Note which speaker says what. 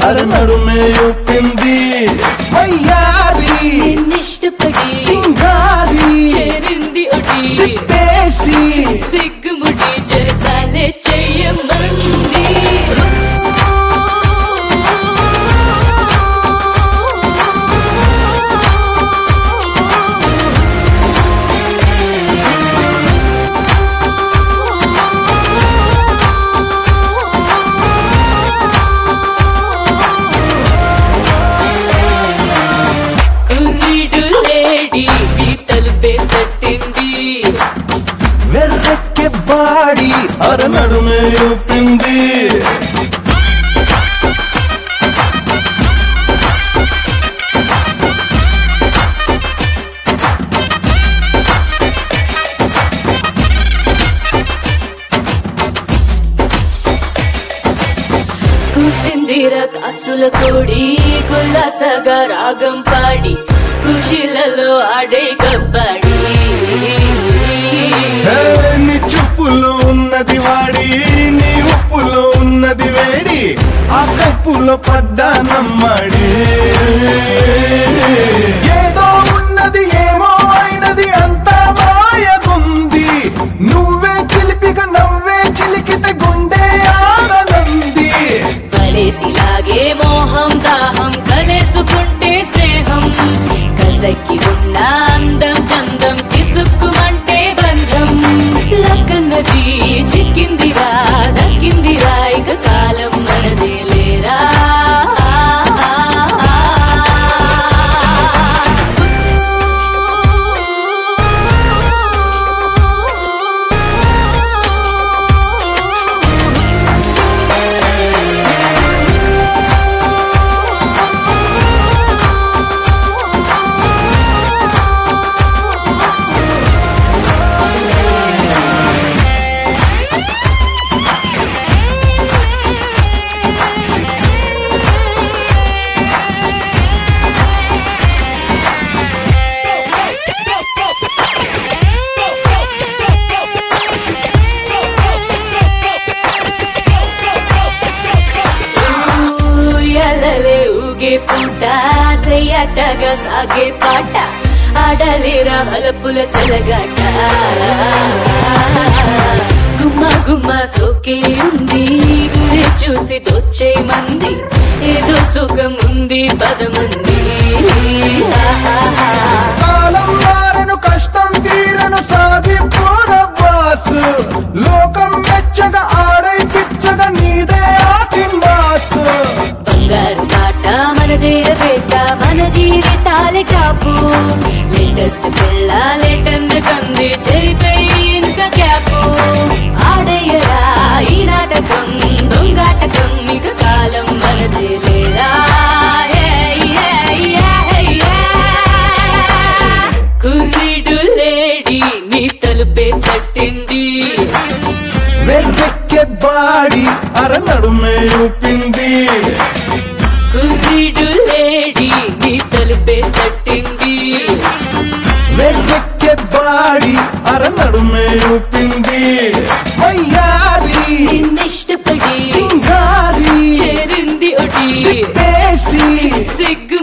Speaker 1: అర నడుమే ఊపింది వయ్యారి
Speaker 2: నిన్నిష్టపడి
Speaker 1: సింగారి
Speaker 2: చేరింది ఒడి
Speaker 1: తిప్పేసి
Speaker 2: సిగ్గుముడి జరసాలే చెయ్యమంది కుర్రీడు లేడీ నీ తలుపే తట్టింది
Speaker 1: వెర్రెక్కే బాడి అర నడుమే ఊపింది
Speaker 2: కూసిందిర కాసుల కోడి కుల్లాసగా రాగం పాడి ఖుషిలలో ఆడే కబ్బాడి
Speaker 1: హే, నీ చూపులో ఉన్నది వాడి నీ ఉప్పులో ఉన్నది వేడి ఆ కప్పులో పడ్డా నమ్మడి ఏదో ఉన్నది ఏమో అయినది అంతా మాయగుంది నువ్వే చిలిపిగా నవ్వే చిలికితే గుండె ఆడనంది
Speaker 2: కలిసిలాగే మోహం దాహం కలేసుకుంటే స్నేహం కసకి ఉన్న అందం చందం పిసుక్కుమంటే బంధం లక్కన్నది చిక్కిందిరా దక్కిందిరా ఇక కాలం మనదే లేరా ఊయలలే ఊగే పూట సెయ్యటగా సాగే పాట ఆడలేరా వలపుల చెలగాట గుమ్మ గుమ్మ సోకే ఉంది గురి చూసి దొచ్చే మంది ఏదో సుఖం ఉంది పదమంది
Speaker 1: కాలం మారను కష్టం తీరను సాగి బాసు లోకం మెచ్చగా ఆడై పిచ్చగా నీదే ఆటిందాసు
Speaker 2: బంగారు బాట మనదే వేట మన జీవితాలే టాపు లేటెస్ట్ పిల్ల లేటెండ్ కంది చెరిపోయి ఇంకా క్యాపు ఆడయ్యరా ఈ నాటకం దొంగాటకం ఇక కాలం మనదే లేదా కుర్రీడు లేడీ నీ తలుపే తట్టింది
Speaker 1: వెర్రెక్కే బాడి అర నడుమే ఊపింది
Speaker 2: కుర్రీడు లేడీ నీ తలుపే తట్టింది
Speaker 1: వెర్రెక్కే బాడి అర నడుమే ఊపింది వయ్యారి
Speaker 2: నిన్నిష్టపడి
Speaker 1: సింగారి
Speaker 2: చేరింది ఒడి
Speaker 1: తిప్పేసి
Speaker 2: సిగ్గు